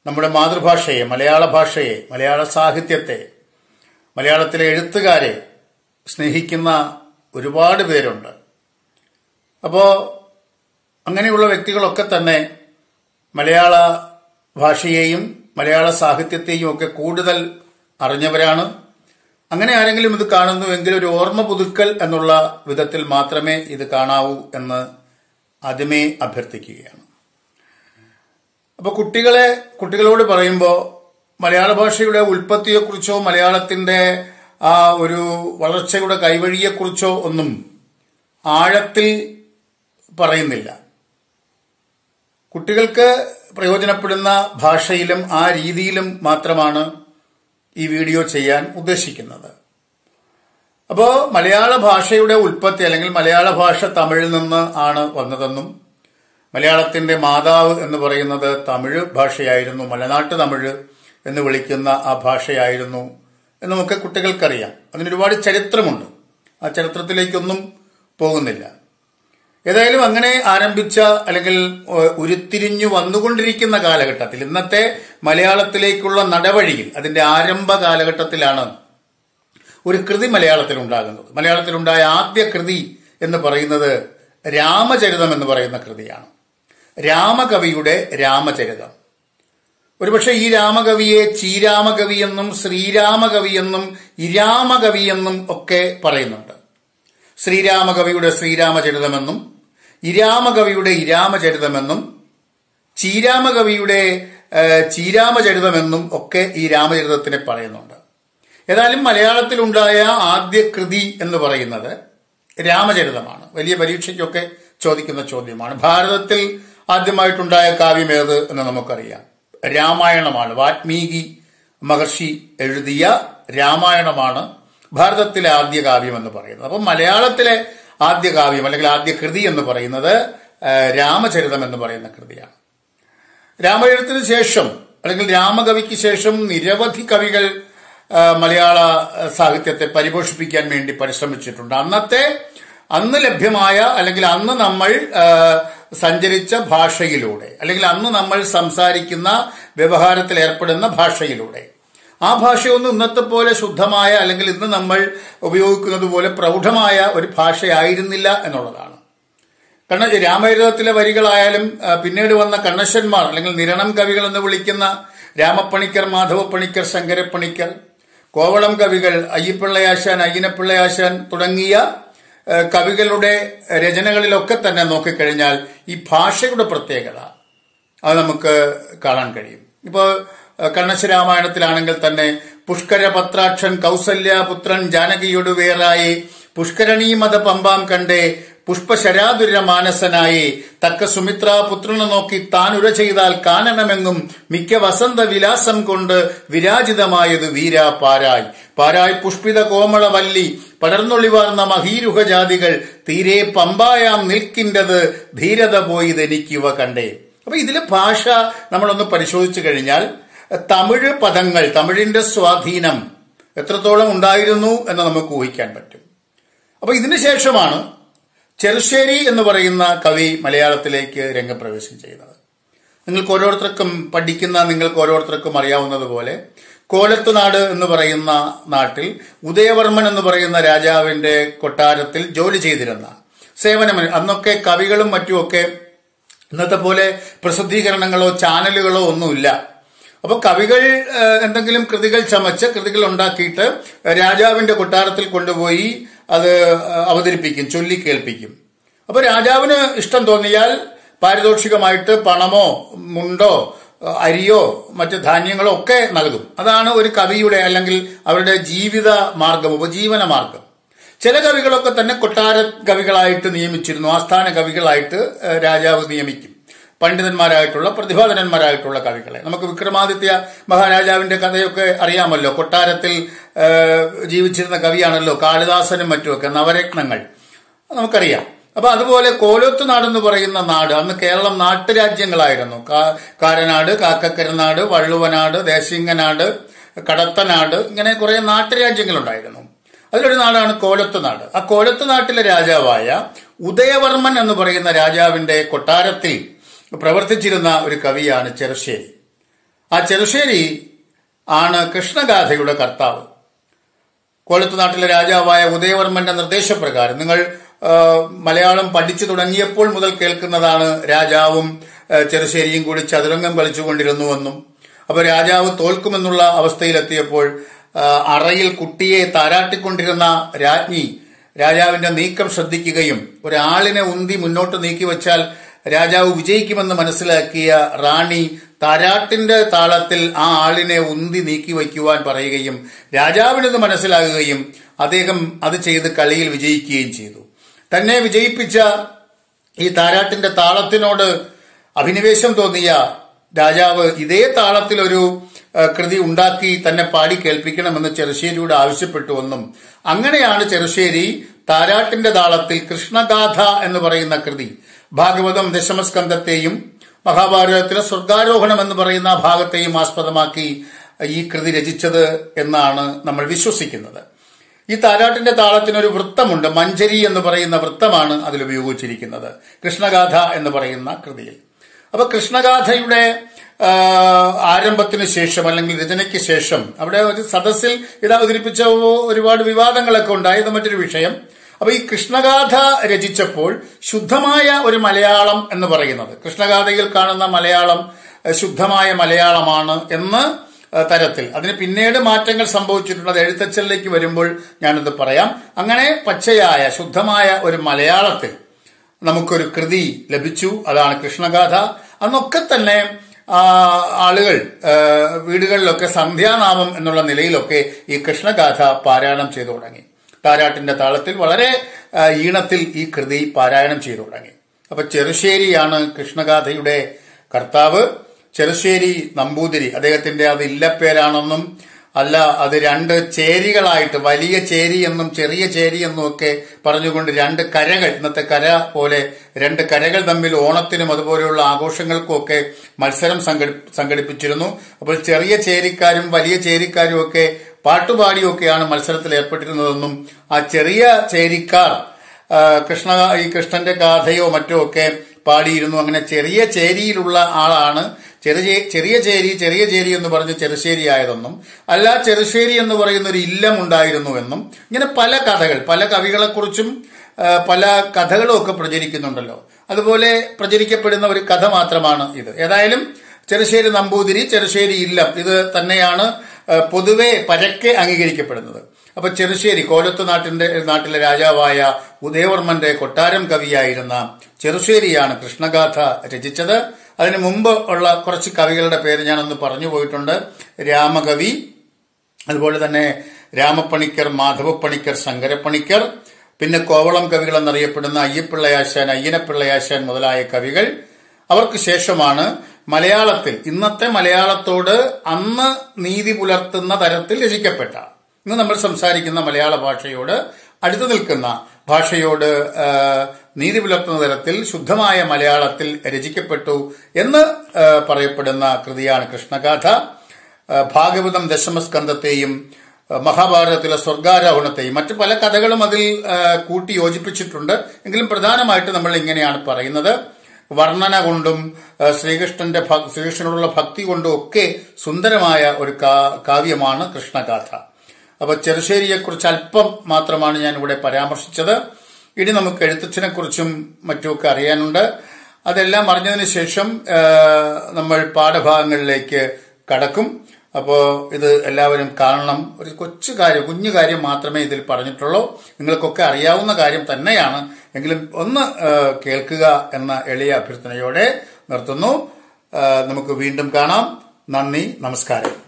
നമ്മുടെ മാതൃഭാഷയെ മലയാള ഭാഷയെ മലയാള സാഹിത്യത്തെ മലയാളത്തിലെ എഴുത്തുകാരെ സ്നേഹിക്കുന്ന ഒരുപാട് പേരുണ്ട് അപ്പോൾ അങ്ങനെയുള്ള വ്യക്തികളൊക്കെ തന്നെ മലയാള ഭാഷയെയും മലയാള സാഹിത്യത്തെയും ഒക്കെ കൂടുതൽ അറിഞ്ഞവരാണ് അങ്ങനെ ആരെങ്കിലും ഇത് കാണുന്നുവെങ്കിൽ ഒരു ഓർമ്മ പുതുക്കൽ എന്നുള്ള വിധത്തിൽ മാത്രമേ ഇത് കാണാവൂ എന്ന് ആദ്യമേ അഭ്യർത്ഥിക്കുകയാണ് അപ്പോൾ കുട്ടികളെ കുട്ടികളോട് പറയുമ്പോൾ മലയാള ഭാഷയുടെ ഉൽപ്പത്തിയെക്കുറിച്ചോ മലയാളത്തിന്റെ ആ ഒരു വളർച്ചയുടെ കൈവഴിയെക്കുറിച്ചോ ഒന്നും ആഴത്തിൽ പറയുന്നില്ല കുട്ടികൾക്ക് പ്രയോജനപ്പെടുന്ന ഭാഷയിലും ആ രീതിയിലും മാത്രമാണ് ഈ വീഡിയോ ചെയ്യാൻ ഉദ്ദേശിക്കുന്നത് അപ്പോൾ മലയാള ഭാഷയുടെ ഉൽപ്പത്തി അല്ലെങ്കിൽ മലയാള ഭാഷ തമിഴിൽ നിന്ന് ആണ് വന്നതെന്നും മലയാളത്തിന്റെ മാതാവ് എന്ന് പറയുന്നത് തമിഴ് ഭാഷയായിരുന്നു മലനാട്ട് തമിഴ് എന്ന് വിളിക്കുന്ന ആ ഭാഷയായിരുന്നു എന്നുമൊക്കെ കുട്ടികൾക്കറിയാം അതിനൊരുപാട് ചരിത്രമുണ്ട് ആ ചരിത്രത്തിലേക്കൊന്നും പോകുന്നില്ല ഏതായാലും അങ്ങനെ ആരംഭിച്ച അല്ലെങ്കിൽ ഏഹ്, ഉരുത്തിരിഞ്ഞു വന്നുകൊണ്ടിരിക്കുന്ന കാലഘട്ടത്തിൽ ഇന്നത്തെ മലയാളത്തിലേക്കുള്ള നടവഴിയിൽ അതിന്റെ ആരംഭ കാലഘട്ടത്തിലാണ് ഒരു കൃതി മലയാളത്തിൽ ഉണ്ടാകുന്നത് മലയാളത്തിലുണ്ടായ ആദ്യ കൃതി എന്ന് പറയുന്നത് രാമചരിതം എന്ന് പറയുന്ന കൃതിയാണ് രാമകവിയുടെ രാമചരിതം ഒരുപക്ഷെ ഈ രാമകവിയെ ചീരാമകവി എന്നും ശ്രീരാമകവി എന്നും ഇരാമകവി എന്നും ഒക്കെ പറയുന്നുണ്ട് ശ്രീരാമകവിയുടെ ശ്രീരാമചരിതമെന്നും ഇരാമകവിയുടെ ഇരാമചരിതമെന്നും ചീരാമകവിയുടെ ഏഹ്, ചീരാമചരിതമെന്നും ഒക്കെ ഈ രാമചരിതത്തിനെ പറയുന്നുണ്ട് ഏതായാലും മലയാളത്തിലുണ്ടായ ആദ്യ കൃതി എന്ന് പറയുന്നത് രാമചരിതമാണ് വലിയ പരീക്ഷയ്ക്കൊക്കെ ചോദിക്കുന്ന ചോദ്യമാണ് ഭാരതത്തിൽ ആദ്യമായിട്ടുണ്ടായ കാവ്യം ഏത് എന്ന് നമുക്കറിയാം രാമായണമാണ് വാൽമീകി മഹർഷി എഴുതിയ രാമായണമാണ് ഭാരതത്തിലെ ആദ്യ കാവ്യം എന്ന് പറയുന്നത് അപ്പം മലയാളത്തിലെ ആദ്യ കാവ്യം അല്ലെങ്കിൽ ആദ്യ കൃതി എന്ന് പറയുന്നത് ആ, രാമചരിതം എന്ന് പറയുന്ന കൃതിയാണ് രാമായണത്തിന് ശേഷം അല്ലെങ്കിൽ രാമകവിക്ക് ശേഷം നിരവധി കവികൾ ആ, മലയാള ആ, സാഹിത്യത്തെ പരിപോഷിപ്പിക്കാൻ വേണ്ടി പരിശ്രമിച്ചിട്ടുണ്ട് അന്നത്തെ അന്ന് ലഭ്യമായ അല്ലെങ്കിൽ അന്ന് നമ്മൾ ആ, സഞ്ചരിച്ച ഭാഷയിലൂടെ അല്ലെങ്കിൽ അന്ന് നമ്മൾ സംസാരിക്കുന്ന വ്യവഹാരത്തിൽ ഏർപ്പെടുന്ന ഭാഷയിലൂടെ ആ ഭാഷയൊന്നും ഇന്നത്തെ പോലെ ശുദ്ധമായ അല്ലെങ്കിൽ ഇന്ന് നമ്മൾ ഉപയോഗിക്കുന്നത് പോലെ പ്രൗഢമായ ഒരു ഭാഷയായിരുന്നില്ല എന്നുള്ളതാണ് കണ്ണ രാമചരിതത്തിലെ വരികളായാലും ആ, പിന്നീട് വന്ന കണ്ണശന്മാർ അല്ലെങ്കിൽ നിരണം കവികൾ എന്ന് വിളിക്കുന്ന രാമപ്പണിക്കർ മാധവപ്പണിക്കർ ശങ്കരപ്പണിക്കർ കോവളം കവികൾ അയ്യപ്പിള്ളയാശാൻ അയ്യനപ്പിള്ളയാശാൻ തുടങ്ങിയ ആ, കവികളുടെ രചനകളിലൊക്കെ തന്നെ നോക്കിക്കഴിഞ്ഞാൽ ഈ ഭാഷയുടെ പ്രത്യേകത അത് നമുക്ക് കാണാൻ കഴിയും ഇപ്പോൾ കണ്ണശ രാമായണത്തിലാണെങ്കിൽ തന്നെ പുഷ്കര പത്രാക്ഷൻ കൗസല്യപുത്രൻ ജാനകിയോട് വേറായി പുഷ്കരണീ മത പമ്പാം കണ്ടേ പുഷ്പശരാതുര മാനസനായി തക്ക സുമിത്ര പുത്രനെ നോക്കി താൻ ഉര ചെയ്താൽ കാനനമെങ്ങും മിക്ക വസന്ത വിലാസം കൊണ്ട് വിരാജിതമായത് വീരാ പാരായ് പാരായ് പുഷ്പിത കോമള വല്ലി പടർന്നൊളിവാർന്ന മഹീരുഹ ജാതികൾ തീരെ പമ്പായാം നിൽക്കിൻ്റത് ധീരത പോയിതെനിക്കിവ കണ്ടേ അപ്പൊ ഇതിലെ ഭാഷ നമ്മളൊന്ന് പരിശോധിച്ചു കഴിഞ്ഞാൽ തമിഴ് പദങ്ങൾ തമിഴിന്റെ സ്വാധീനം എത്രത്തോളം ഉണ്ടായിരുന്നു എന്ന് നമുക്ക് ഊഹിക്കാൻ പറ്റും അപ്പൊ ഇതിനു ശേഷമാണ് ചെറുശ്ശേരി എന്ന് പറയുന്ന കവി മലയാളത്തിലേക്ക് രംഗപ്രവേശം ചെയ്യുന്നത് നിങ്ങൾക്ക് ഓരോരുത്തർക്കും പഠിക്കുന്ന നിങ്ങൾക്ക് ഓരോരുത്തർക്കും അറിയാവുന്നതുപോലെ കോലത്തുനാട് എന്ന് പറയുന്ന നാട്ടിൽ ഉദയവർമ്മൻ എന്ന് പറയുന്ന രാജാവിന്റെ കൊട്ടാരത്തിൽ ജോലി ചെയ്തിരുന്ന സേവനം അന്നൊക്കെ കവികളും മറ്റുമൊക്കെ ഇന്നത്തെ പോലെ പ്രസിദ്ധീകരണങ്ങളോ ചാനലുകളോ ഒന്നുമില്ല അപ്പൊ കവികൾ ഏഹ്, എന്തെങ്കിലും കൃതികൾ ചമച്ച് കൃതികൾ ഉണ്ടാക്കിയിട്ട് രാജാവിന്റെ കൊട്ടാരത്തിൽ കൊണ്ടുപോയി അത് അവതരിപ്പിക്കും ചൊല്ലി കേൾപ്പിക്കും അപ്പൊ രാജാവിന് ഇഷ്ടം തോന്നിയാൽ പാരിതോഷികമായിട്ട് പണമോ മുണ്ടോ അരിയോ മറ്റ് ധാന്യങ്ങളോ ഒക്കെ നൽകും അതാണ് ഒരു കവിയുടെ അല്ലെങ്കിൽ അവരുടെ ജീവിത മാർഗം ഉപജീവന മാർഗം ചില കവികളൊക്കെ തന്നെ കൊട്ടാര കവികളായിട്ട് നിയമിച്ചിരുന്നു ആസ്ഥാന കവികളായിട്ട് ഏഹ്, രാജാവ് നിയമിക്കും പണ്ഡിതന്മാരായിട്ടുള്ള പ്രതിഭാധനന്മാരായിട്ടുള്ള കവികളെ നമുക്ക് വിക്രമാദിത്യ മഹാരാജാവിന്റെ കഥയൊക്കെ അറിയാമല്ലോ കൊട്ടാരത്തിൽ ഏഹ്, ജീവിച്ചിരുന്ന കവിയാണല്ലോ കാളിദാസനും മറ്റുമൊക്കെ നവരത്നങ്ങൾ നമുക്കറിയാം അപ്പൊ അതുപോലെ കോലോത്ത് നാടെന്ന് പറയുന്ന നാട് അന്ന് കേരളം നാട്ടുരാജ്യങ്ങളായിരുന്നു കാ- കാരനാട് കാക്കക്കരനാട് വള്ളുവനാട് ദേശിങ്ങനാട് കടത്തനാട് ഇങ്ങനെ കുറെ നാട്ടുരാജ്യങ്ങളുണ്ടായിരുന്നു അതിലൊരു നാടാണ് കോലത്ത് നാട് ആ കോലത്ത് നാട്ടിലെ രാജാവായ ഉദയവർമ്മൻ എന്ന് പറയുന്ന രാജാവിന്റെ കൊട്ടാരത്തിൽ പ്രവർത്തിച്ചിരുന്ന ഒരു കവിയാണ് ചെറുശ്ശേരി ആ ചെറുശ്ശേരി ആണ് കൃഷ്ണഗാഥയുടെ കർത്താവ് കോലത്തുനാട്ടിലെ രാജാവായ ഉദയവർമ്മന്റെ നിർദ്ദേശപ്രകാരം നിങ്ങൾ ആ, മലയാളം പഠിച്ചു തുടങ്ങിയപ്പോൾ മുതൽ കേൾക്കുന്നതാണ് രാജാവും ആ, ചെറുശ്ശേരിയും കൂടി ചതുരംഗം കളിച്ചുകൊണ്ടിരുന്നുവെന്നും അപ്പോൾ രാജാവ് തോൽക്കുമെന്നുള്ള അവസ്ഥയിലെത്തിയപ്പോൾ ആ, അറയിൽ കുട്ടിയെ താരാട്ടിക്കൊണ്ടിരുന്ന രാജ്ഞി രാജാവിന്റെ നീക്കം ശ്രദ്ധിക്കുകയും ഒരാളിനെ ഉന്തി മുന്നോട്ട് നീക്കി വച്ചാൽ രാജാവ് വിജയിക്കുമെന്ന് മനസ്സിലാക്കിയ റാണി താരാട്ടിന്റെ താളത്തിൽ ആ ആളിനെ ഉന്തി നീക്കി വയ്ക്കുവാൻ പറയുകയും രാജാവിനത് മനസ്സിലാകുകയും അദ്ദേഹം അത് ചെയ്ത് കളിയിൽ വിജയിക്കുകയും ചെയ്തു തന്നെ വിജയിപ്പിച്ച ഈ താരാട്ടിന്റെ താളത്തിനോട് അഭിനിവേശം തോന്നിയ രാജാവ് ഇതേ താളത്തിൽ ഒരു ആ, കൃതി ഉണ്ടാക്കി തന്നെ പാടി കേൾപ്പിക്കണമെന്ന് ചെറുശ്ശേരിയോട് ആവശ്യപ്പെട്ടുവെന്നും അങ്ങനെയാണ് ചെറുശ്ശേരി താരാട്ടിന്റെ താളത്തിൽ കൃഷ്ണഗാഥ എന്ന് പറയുന്ന കൃതി ഭാഗവതം ദശമസ്കന്ധത്തെയും മഹാഭാരതത്തിലെ സ്വർഗാരോഹണം എന്ന് പറയുന്ന ഭാഗത്തെയും ആസ്പദമാക്കി ഈ കൃതി രചിച്ചത് എന്നാണ് നമ്മൾ വിശ്വസിക്കുന്നത് ഈ താരാട്ടിന്റെ താളത്തിനൊരു വൃത്തമുണ്ട് മഞ്ചരി എന്ന് പറയുന്ന വൃത്തമാണ് അതിൽ ഉപയോഗിച്ചിരിക്കുന്നത് കൃഷ്ണഗാഥ എന്ന് പറയുന്ന കൃതിയിൽ അപ്പൊ കൃഷ്ണഗാഥയുടെ ആ, ആരംഭത്തിന് ശേഷം അല്ലെങ്കിൽ രചനയ്ക്ക് ശേഷം അവിടെ ഒരു സദസ്സിൽ ഇത് അവതരിപ്പിച്ച ഒരുപാട് വിവാദങ്ങളൊക്കെ ഉണ്ടായത് മറ്റൊരു വിഷയം അപ്പൊ ഈ കൃഷ്ണഗാഥ രചിച്ചപ്പോൾ ശുദ്ധമായ ഒരു മലയാളം എന്ന് പറയുന്നത് കൃഷ്ണഗാഥയിൽ കാണുന്ന മലയാളം ഏഹ്, ശുദ്ധമായ മലയാളമാണ് എന്ന് ഏഹ്, തരത്തിൽ അതിന് പിന്നീട് മാറ്റങ്ങൾ സംഭവിച്ചിട്ടുണ്ട് അത് എഴുത്തച്ഛനിലേക്ക് വരുമ്പോൾ ഞാനത് പറയാം അങ്ങനെ പച്ചയായ ശുദ്ധമായ ഒരു മലയാളത്തിൽ നമുക്കൊരു കൃതി ലഭിച്ചു അതാണ് കൃഷ്ണഗാഥ അന്നൊക്കെ തന്നെ ആ, ആളുകൾ ആ, വീടുകളിലൊക്കെ സന്ധ്യാനാമം എന്നുള്ള നിലയിലൊക്കെ ഈ കൃഷ്ണഗാഥ പാരായണം ചെയ്തു തുടങ്ങി താരാട്ടിന്റെ താളത്തിൽ വളരെ ആ, ഈണത്തിൽ ഈ കൃതി പാരായണം ചെയ്തു തുടങ്ങി അപ്പൊ ചെറുശ്ശേരിയാണ് കൃഷ്ണഗാഥയുടെ കർത്താവ് ചെറുശ്ശേരി നമ്പൂതിരി അദ്ദേഹത്തിന്റെ അത് ഇല്ലപ്പേരാണെന്നും അല്ല അത് രണ്ട് ചേരികളായിട്ട് വലിയ ചേരി എന്നും ചെറിയ ചേരി എന്നും ഒക്കെ പറഞ്ഞുകൊണ്ട് രണ്ട് കരകൾ ഇന്നത്തെ കര പോലെ രണ്ട് കരകൾ തമ്മിൽ ഓണത്തിനും അതുപോലെയുള്ള ആഘോഷങ്ങൾക്കും ഒക്കെ മത്സരം സംഘടി സംഘടിപ്പിച്ചിരുന്നു അപ്പോൾ ചെറിയ ചേരിക്കാരും വലിയ ചേരിക്കാരും ഒക്കെ പാട്ടുപാടിയൊക്കെയാണ് മത്സരത്തിൽ ഏർപ്പെട്ടിരുന്നതെന്നും ആ ചെറിയ ചേരിക്കാർ ആ, കൃഷ്ണ ഈ കൃഷ്ണന്റെ ഗാഥയോ മറ്റോ ഒക്കെ പാടിയിരുന്നു അങ്ങനെ ചെറിയ ചേരിയിലുള്ള ആളാണ് ചെറിയ ചെറിയ ചേരി ചെറിയ ചേരി എന്ന് പറഞ്ഞ് ചെറുശ്ശേരി ആയതെന്നും അല്ല ചെറുശ്ശേരി എന്ന് പറയുന്ന ഒരു ഇല്ലം ഉണ്ടായിരുന്നുവെന്നും ഇങ്ങനെ പല കഥകൾ പല കവികളെക്കുറിച്ചും ആ, പല കഥകളും ഒക്കെ പ്രചരിക്കുന്നുണ്ടല്ലോ അതുപോലെ പ്രചരിക്കപ്പെടുന്ന ഒരു കഥ മാത്രമാണ് ഇത് ഏതായാലും ചെറുശ്ശേരി നമ്പൂതിരി ചെറുശ്ശേരി ഇല്ലം ഇത് തന്നെയാണ് ആ, പൊതുവെ പരക്കെ അംഗീകരിക്കപ്പെടുന്നത് അപ്പൊ ചെറുശ്ശേരി കോലത്ത് നാട്ടിന്റെ നാട്ടിലെ രാജാവായ ഉദയവർമ്മന്റെ കൊട്ടാരം കവിയായിരുന്ന ചെറുശ്ശേരിയാണ് കൃഷ്ണഗാഥ രചിച്ചത് അതിനു മുമ്പ് ഉള്ള കുറച്ച് കവികളുടെ പേര് ഞാനൊന്ന് പറഞ്ഞു പോയിട്ടുണ്ട് രാമകവി അതുപോലെ തന്നെ രാമപ്പണിക്കർ മാധവപ്പണിക്കർ ശങ്കരപ്പണിക്കർ പിന്നെ കോവളം കവികൾ എന്നറിയപ്പെടുന്ന അയ്യപ്പിള്ളയാശാൻ അയ്യനപ്പിള്ളയാശാൻ മുതലായ കവികൾ അവർക്ക് ശേഷമാണ് മലയാളത്തിൽ ഇന്നത്തെ മലയാളത്തോട് അന്ന് നീതി പുലർത്തുന്ന തരത്തിൽ രചിക്കപ്പെട്ട ഇന്ന് നമ്മൾ സംസാരിക്കുന്ന മലയാള ഭാഷയോട് അടുത്തു നിൽക്കുന്ന ഭാഷയോട് ആ, നീതി പുലർത്തുന്ന തരത്തിൽ ശുദ്ധമായ മലയാളത്തിൽ രചിക്കപ്പെട്ടു എന്ന് ആ, പറയപ്പെടുന്ന കൃതിയാണ് കൃഷ്ണഗാഥ ആ, ഭാഗവതം ദശമസ്കന്ധത്തെയും ആ, മഹാഭാരതത്തിലെ സ്വർഗാരോഹണത്തെയും മറ്റു പല കഥകളും അതിൽ ആ, കൂട്ടി യോജിപ്പിച്ചിട്ടുണ്ട് എങ്കിലും പ്രധാനമായിട്ട് നമ്മൾ ഇങ്ങനെയാണ് പറയുന്നത് വർണ്ണന കൊണ്ടും ആ, ശ്രീകൃഷ്ണന്റെ ഭ- ശ്രീകൃഷ്ണനോടുള്ള ഭക്തി കൊണ്ടും ഒക്കെ സുന്ദരമായ ഒരു കാ- കാവ്യമാണ് കൃഷ്ണഗാഥ അപ്പൊ ചെറുശ്ശേരിയെക്കുറിച്ച് അല്പം മാത്രമാണ് ഞാൻ ഇവിടെ പരാമർശിച്ചത് ഇനി നമുക്ക് എഴുത്തച്ഛനെ കുറിച്ചും മറ്റുമൊക്കെ അറിയാനുണ്ട് അതെല്ലാം അറിഞ്ഞതിന് ശേഷം ആ, നമ്മൾ പാഠഭാഗങ്ങളിലേക്ക് കടക്കും അപ്പോൾ ഇത് എല്ലാവരും കാണണം ഒരു കൊച്ചു കാര്യം കുഞ്ഞു കാര്യം മാത്രമേ ഇതിൽ പറഞ്ഞിട്ടുള്ളൂ നിങ്ങൾക്കൊക്കെ അറിയാവുന്ന കാര്യം തന്നെയാണ് എങ്കിലും ഒന്ന് ആ, കേൾക്കുക എന്ന എളിയ അഭ്യർത്ഥനയോടെ നിർത്തുന്നു ആ, നമുക്ക് വീണ്ടും കാണാം നന്ദി നമസ്കാരം